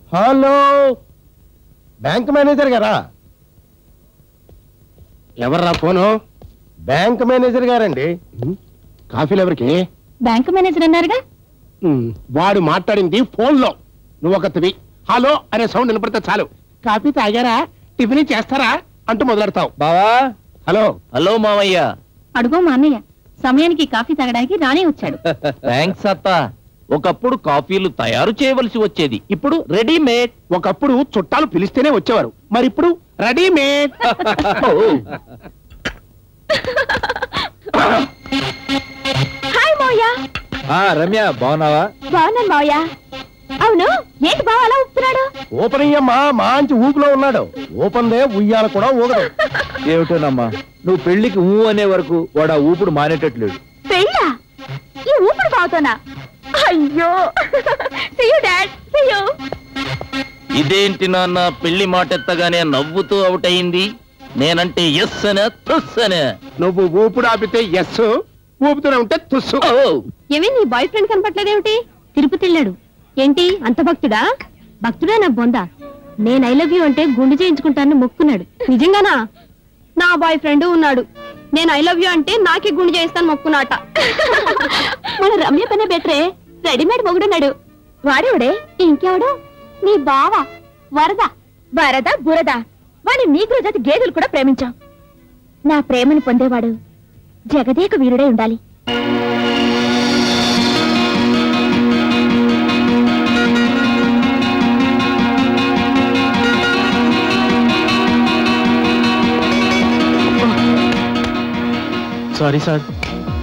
Hello bank manager గారా ఎవర్రా phone bank manager గారండి కాఫీలు ఎవరికి బ్యాంక్ మేనేజర్ అన్నారుగా ఉమ్, వాడు మాట్లాడింది ఫోన్లో నువ్వు ఒకటివి హలో అనే సౌండ్ వినపడితే చాలు కాఫీ తాగారా టిఫిన్ చేస్తారా అంటూ మొదలెడతావు బావా హలో హలో మామయ్య అడుగో మా అన్నయ్య సమయానికి కాఫీ తాగడానికి రానే వచ్చాడు థ్యాంక్స్ అత్త ఒకప్పుడు కాఫీలు తయారు చేయవలసి వచ్చేది ఇప్పుడు రెడీమేడ్ ఒకప్పుడు చుట్టాలు పిలిస్తేనే వచ్చేవారు మరి ఇప్పుడు రెడీమేడ్ హాయ్ మోయ రమ్య బాగున్నావా బాగున్నాను మావయ్య అవును ఏంటి బావ అలా ఊపుతున్నాడు ఓపెన్ అయ్యమ్మా మంచి ఊపులో ఉన్నాడు ఓపెన్ దే ఉయ్యాల కూడా ఊగదు ఏమిటోనమ్మా నువ్వు పెళ్లికి ఊ అనే వరకు వాడు ఆ ఊపుడు మానేటట్లేడు పెళ్ళా ఈ ఊపిరి బాగుతున్నా అయ్యో సియు డాడ్ సియు ఇదేంటి నాన్న పెళ్లి మాట ఎత్తగానే నవ్వుతూ అవుట్ అయింది నేనంటే ఎస్ అనే తుస్ అనే నువ్వు ఊపుడు ఆపితే ఎస్ ఊపుతూనే ఉంటే తుస్సు ఏమి నీ బాయ్ ఫ్రెండ్ కనపట్లేదేమిటి తిరుపతి వెళ్ళాడు ఏంటి అంత భక్తుడా భక్తుడా నా బొందా నేను ఐ లవ్ యూ అంటే గుండు చేయించుకుంటానని మొక్కున్నాడు నిజంగానా నా బాయ్ ఫ్రెండ్ ఉన్నాడు నేను ఐ లవ్ యూ అంటే నాకే గుండు చేయిస్తాను మొక్కునాట మన రమ్య పనే బెటరే రెడీమేడ్ మొగుడున్నాడు వాడేవాడే ఇంకెవడు నీ బావ వరద వరద బురద వాడి నీగ్రో జాతి గేదెలు కూడా ప్రేమించాం నా ప్రేమను పొందేవాడు జగదేక వీరుడే ఉండాలి sorry sir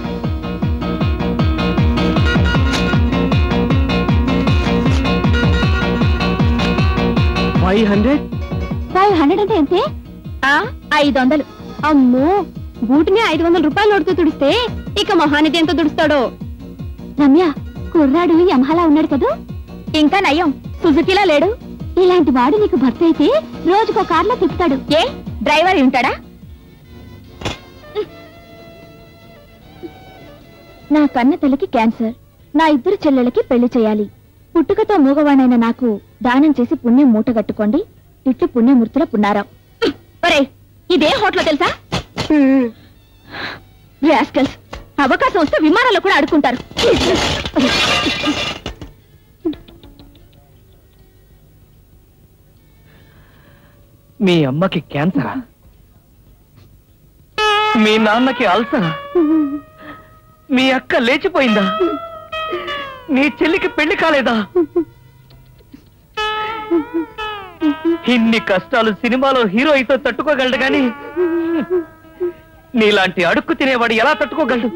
five hundred five hundred అంటే ఎంతే ఆ ఐదు వందలు అమ్మో బూటిని ఐదు వందల రూపాయలు నోడుతూ తుడిస్తే ఇక మహానిధి ఎంత తుడుస్తాడో రమ్య కుర్రాడు యమహలా ఉన్నాడు కదూ ఇంకా నయం సుజుకిలా లేడు ఇలాంటి వాడు నీకు భర్త అయితే రోజుకో కార్లో తిప్పుతాడు ఏ డ్రైవర్ ఉంటాడా నా కన్న తల్లికి క్యాన్సర్ నా ఇద్దరు చెల్లెలకి పెళ్లి చేయాలి పుట్టుకతో మూగవాణైన నాకు దానం చేసి పుణ్యం మూట కట్టుకోండి ఇట్లు పుణ్యమూర్తుల పున్నారావు ఒరే ఇదే హోటల్ తెలుసా రాస్కల్స్ అవకాశం వస్తే విమానాల్లో కూడా అడుకుంటారు మీ అమ్మకి క్యాన్సరా మీ నాన్నకి అల్సరా మీ అక్క లేచిపోయిందా నీ చెల్లికి పెళ్లి కాలేదా ఇన్ని కష్టాలు సినిమాలో హీరో అయితే తట్టుకోగలడు గాని నీలాంటి అడుక్కు తినేవాడు ఎలా తట్టుకోగలడు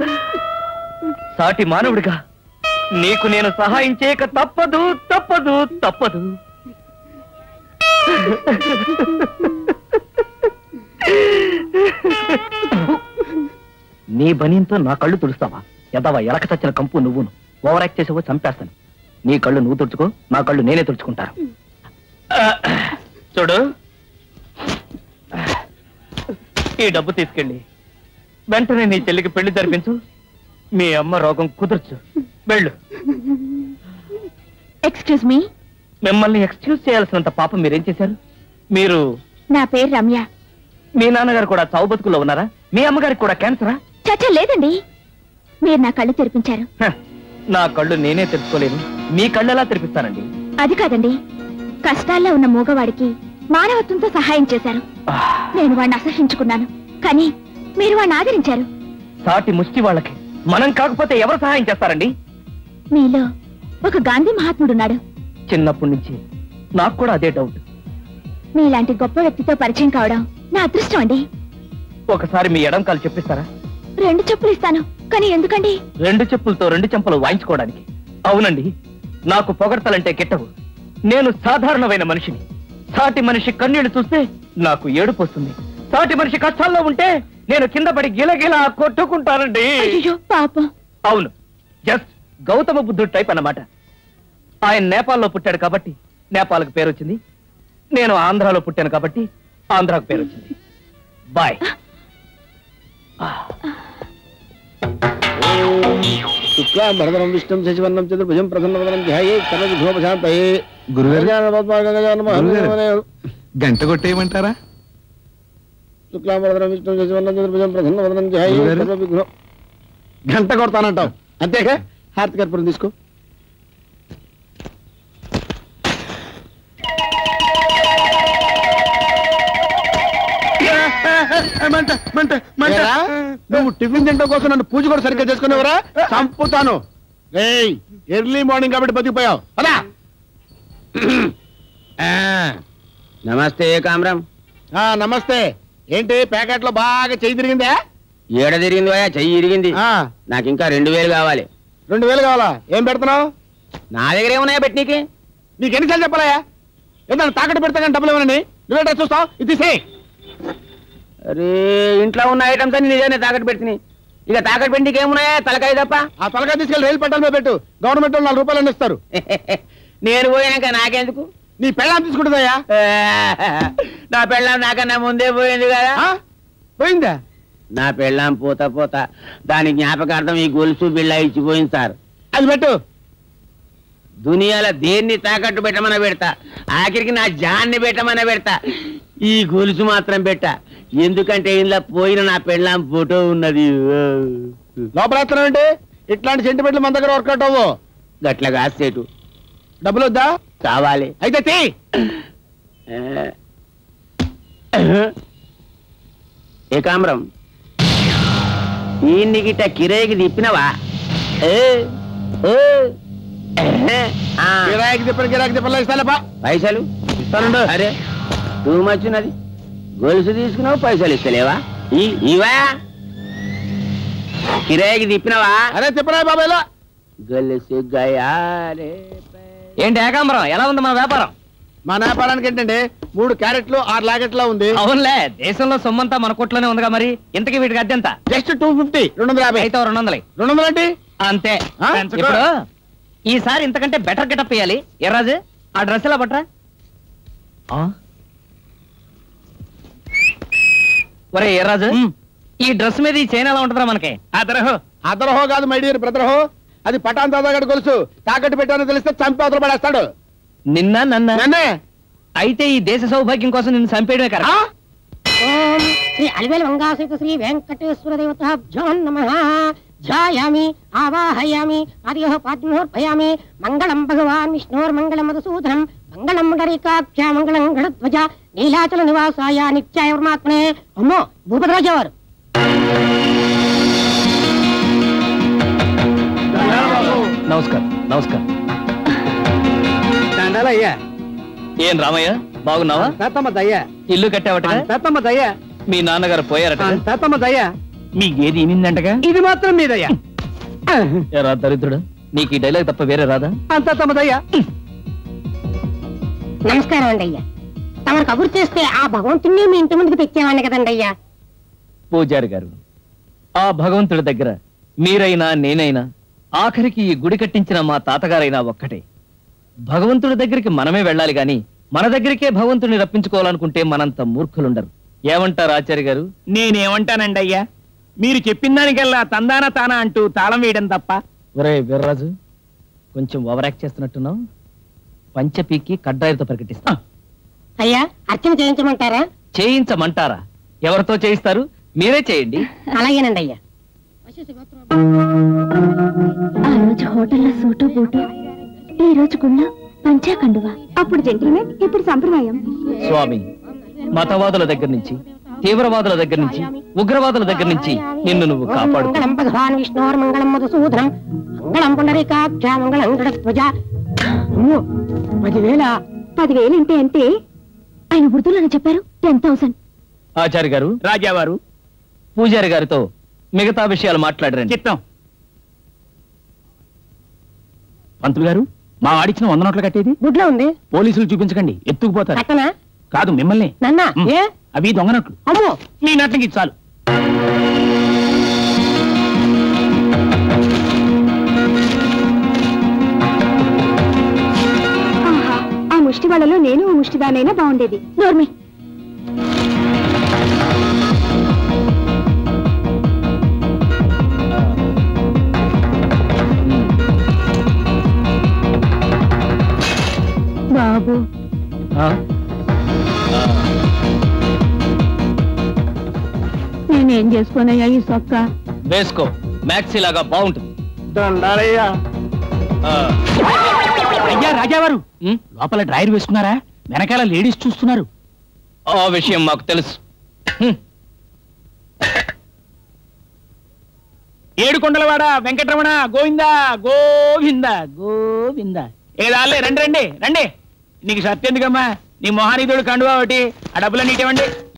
సాటి మానవుడిగా నీకు నేను సహాయం చేయక తప్పదు తప్పదు తప్పదు నీ బనీంతో నా కళ్ళు తుడుస్తావా ఎదవా ఎలక చచ్చిన కంపు నువ్వును ఓవర్ యాక్ట్ చేసేవో చంపేస్తాను నీ కళ్ళు నువ్వు తుడుచుకో నా కళ్ళు నేనే తుడుచుకుంటాను ఆ, చూడు ఈ డబ్బు తీసుకెళ్ళి వెంటనే నీ చెల్లికి పెళ్లి జరిపించు మీ అమ్మ రోగం కుదర్చు వెళ్ళు ఎక్స్క్యూజ్ మీ మిమ్మల్ని ఎక్స్క్యూజ్ చేయాల్సినంత పాపం మీరేం చేశారు మీరు నా పేరు రమ్య మీ నాన్నగారు కూడా చావు బతుకులో ఉన్నారా మీ అమ్మగారికి కూడా క్యాన్సరా చచ్చా లేదండి మీరు నా కళ్ళు తెరిపించారు హ, నా కళ్ళు నేనే తెరుచుకోలేను మీ కళ్ళు ఎలా తెరిపిస్తానండి అది కాదండి కష్టాల్లో ఉన్న మూగవాడికి మానవత్వంతో సహాయం చేశారు నేను వాడిని అసహించుకున్నాను కానీ మీరు వాడిని ఆదరించారు సాటి ముష్టి వాళ్ళకి మనం కాకపోతే ఎవరు సహాయం చేస్తారండి మీలో ఒక గాంధీ మహాత్ముడున్నాడు చిన్నప్పటి నుంచి నాకు కూడా అదే డౌట్ మీలాంటి గొప్ప వ్యక్తితో పరిచయం కావడం నా అదృష్టం అండి ఒకసారి మీ ఎడం కాలు చెప్పిస్తారా రెండు చెప్పులు ఇస్తాను కానీ ఎందుకండి రెండు చెప్పులతో రెండు చెంపలు వాయించుకోవడానికి అవునండి నాకు పొగడతలంటే గిట్టవు నేను సాధారణమైన మనిషిని సాటి మనిషి కన్నీళ్లు చూస్తే నాకు ఏడుపు వస్తుంది సాటి మనిషి కష్టాల్లో ఉంటే నేను కింద పడి గిలగిలా కొట్టుకుంటానండి అయ్యో పాపం అవును జస్ట్ గౌతమ బుద్ధుడు టైప్ అన్నమాట ఆయన నేపాల్లో పుట్టాడు కాబట్టి నేపాల్కి పేరు వచ్చింది నేను ఆంధ్రాలో పుట్టాను కాబట్టి ఆంధ్రాకు పేరు వచ్చింది బాయ్ శుక్లాం భరతరం విష్ణుం శశివర్ణం చతుర్భుజం ప్రసన్నవదనం ధ్యాయే సర్వవిఘ్నోపశాంతయే గురుగారు గురుగారు గంట కొట్టేయమంటారా శుక్లాం భరతరం విష్ణుం శశివర్ణం చతుర్భుజం ప్రసన్నవదనం ధ్యాయే గురుగారు? సర్వవిఘ్నో గంట కొడతానంటావు అంతేగా హారతి కర్పూరం తీసుకో మంట మంట మంట ఏరా, నువ్వు టిఫిన్ తింటాం కోసం నన్ను పూజ కూడా సరిగ్గా చేసుకునేవరా చంపుతాను రేయ్ ఎర్లీ మార్నింగ్ కాబట్టి బతికిపోయావు అదా నమస్తే కామ్రం నమస్తే ఏంటి ప్యాకెట్ లో బాగా చెయ్యి తిరిగిందా ఏడ తిరిగింది పోయా చెయ్యి ఇరిగింది ఆ, నాకు ఇంకా రెండు వేలు కావాలి రెండు వేలు కావాలా ఏం పెడుతున్నావు నా దగ్గర ఏమున్నాయా పెట్టనీకి నీకు ఎన్నిసార్లు చెప్పాలయా ఏదన్నా తాకట్టు పెడతా కానీ డబ్బులు ఇవ్వనని నువ్వేటా చూస్తావు ఇది తీసే అరే ఇంట్లో ఉన్న ఐటమ్స్ అన్ని నిజానే తాకట్టు పెడుతుంది ఇక తాకట్టు పెట్టికి ఏమున్నాయా తలకాయ తప్ప ఆ తలకాయ తీసుకెళ్ళి రైలు పట్టాల మీద పెట్టు గవర్నమెంట్ వాళ్ళు నాలుగు రూపాయలు ఇస్తారు నేను పోయినాక నాకెందుకు నీ పెళ్ళాం తీసుకుంటుందయ్యా నా పెళ్ళాం నాకన్నా ముందే పోయింది కదా ఆ? పోయిందా నా పెళ్ళాం పోతా పోతా దాని జ్ఞాపకార్థం ఈ గొలుసు బిళ్ళ ఇచ్చిపోయింది సార్ అది పెట్టు దునియాలో దేన్ని తాకట్టు పెట్టమన పెడతా ఆఖరికి నా జాన్ని పెట్టమన పెడతా ఈ గొలుసు మాత్రం పెట్టా ఎందుకంటే ఇందులో పోయిన నా పెళ్ళాం ఫోటో ఉన్నది లోపల ఏంటి ఇట్లాంటి సెంటిమెంట్లు మన దగ్గర వర్కౌట్ అవ్వు గట్లగా సేటు డబ్బులు వద్దా కావాలి అయితే తీ ఏకాంబరం ఈ గిట్ట కిరేకి తిప్పినవా ఏ, ఏ, ఆ, గిరాకి తిప్పని గిరాకి తిప్పలే ఇస్తాలేపా పైసలు ఇస్తానుండు అరే టూ మచ్ ఉన్నది గొలుసు తీసుకున్నావు పైసలు ఇస్తలేవా ఈ- ఇవా కిరాయికి తిప్పినవా అరే తిప్పరా బాబాయ్లో గొలుసు గయాలే ఏంటి ఏకాంబరం ఎలా ఉంది మన వ్యాపారం మా వ్యాపారానికి ఏంటంటే మూడు క్యారెట్లు ఆరు లాకెట్లా ఉంది అవునులే దేశంలో సొమ్మంతా మన కొట్లోనే ఉందిగా మరి ఇంతకీ వీటికి అద్దె ఎంత జస్ట్ టూ ఫిఫ్టీ రెండు వందల యాభై అయితే ఓ రెండు వందలు రెండు వందలు ఏంటి అంతే ఆ? ఇప్పుడు ఈసారి ఇంతకంటే బెటర్ గెటప్ వేయాలి ఎర్రాజు ఆ డ్రెస్ ఎలా పట్రా ఒరే ఎర్రాజు ఈ డ్రెస్ మీద ఈ చైన్ ఎలా ఉంటుందా మనకి అదరహో అదరహో కాదు మై డియర్ బ్రదరహో అది పటాన్ దాదాగడు గొలుసు తాకట్టు పెట్టానో తెలిస్తే చంపి అవతల పడేస్తాడు నిన్న నన్న నన్నే అయితే ఈ దేశ సౌభాగ్యం కోసం నిన్ను చంపేయడమే కదా ఆ? ఓం శ్రీ అలివేలు మంగాసిత శ్రీ వెంకటేశ్వర దేవతాభ్యో నమ ధ్యాయామి ఆవాహయామి పాదయోః పాద్మోర్భయామి మంగళం భగవాన్ విష్ణోర్మంగళం మధుసూదనం మంగళం ముండరీకాక్ష మంగళం గణధ్వజ నీలాచల నివాసాయ నిత్యాయ పరమాత్మనే అమ్మో భూపతిరాజు వారు నమస్కారం నమస్కారం దండాలయ్యా ఏం రామయ్య బాగున్నావా తాతమ్మ దయ్యా ఇల్లు కట్టావట తాతమ్మ దయ్యా మీ నాన్నగారు పోయారట తాతమ్మ దయ్యా మీకు ఏది ఇనిందంటగా ఇది మాత్రం మీదయ్యా ఎరా దరిద్రుడు నీకు ఈ డైలాగ్ తప్ప వేరే రాదా అంతా తమ దయ్యా నమస్కారం అండి అయ్యా తమరు కబురు చేస్తే ఆ భగవంతుణ్ణి మీ ఇంటి ముందుకు తెచ్చేవాడిని కదండి అయ్యా పూజారి గారు ఆ భగవంతుడి దగ్గర మీరైనా నేనైనా ఆఖరికి ఈ గుడి కట్టించిన మా తాతగారైనా ఒక్కటే భగవంతుడి దగ్గరికి మనమే వెళ్ళాలి గాని మన దగ్గరికే భగవంతుడిని రప్పించుకోవాలనుకుంటే మనంత మూర్ఖులుండరు ఏమంటారు ఆచార్య గారు నేనేమంటానండి అయ్యా మీరు చెప్పిన దానికల్లా తందాన తానా అంటూ తాళం వేయడం తప్ప ఒరే వీర్రాజు కొంచెం ఓవరాక్ట్ చేస్తున్నట్టున్నావు పంచపీకి కడ్డాయిలతో ప్రకటిస్తా అయ్యా అర్చన చేయించమంటారా చేయించమంటారా ఎవరితో చేయిస్తారు మీరే చేయండి అలాగేనండి అయ్యా ఆ రోజు హోటల్లో సూటు బూటు ఈ రోజు గుళ్ళ పంచా కండువా అప్పుడు జెంటిల్మెన్ ఇప్పుడు సంప్రదాయం స్వామి మతవాదుల దగ్గర నుంచి తీవ్రవాదుల దగ్గర నుంచి ఉగ్రవాదుల దగ్గర నుంచి నిన్ను నువ్వు కాపాడు మంగళం భగవాన్ విష్ణోర్మంగళం మధుసూదనం మంగళం పుండరీకాక్ష మంగళం గణధ్వజ అమ్మో, పదివేల పదివేలు అంటే అంటే ఆయన ఉర్దూలోనే చెప్పారు టెన్ థౌసండ్ ఆచార్య గారు రాజావారు పూజారి గారితో మిగతా విషయాలు మాట్లాడరండి చిత్తం పంతులు గారు మా వాడిచ్చిన వంద నోట్ల కట్టేది గుడ్లో ఉంది పోలీసులు చూపించకండి ఎత్తుకుపోతారు కట్టనా కాదు మిమ్మల్ని నన్నా మ్. ఏ అవి దొంగ నోట్లు అమ్మో మీ నట్లకి చాలు ఆహా ఆ ముష్టి వాళ్ళలో నేను ఓ ముష్టిదానైనా బాగుండేది నోర్మి బాబు నేనేం చేసుకోనయ్యా ఈ సొక్క వేసుకో మ్యాక్సీ లాగా బాగుంటుంది దండాలయ్యా ఆ, అయ్యా రాజావారు ఉమ్, లోపల డ్రైర్ వేసుకున్నారా వెనకాల లేడీస్ చూస్తున్నారు ఆ విషయం మాకు తెలుసు హ్మ్. ఏడు కొండలవాడ వెంకటరమణ గోవిందా గోవిందా గోవిందా ఇక దాలే రండి రండి రండి నీకు సత్యందుకమ్మా నీ మొహానీతుడు కండువా ఒకటి ఆ డబ్బులన్నీ ఇవ్వండి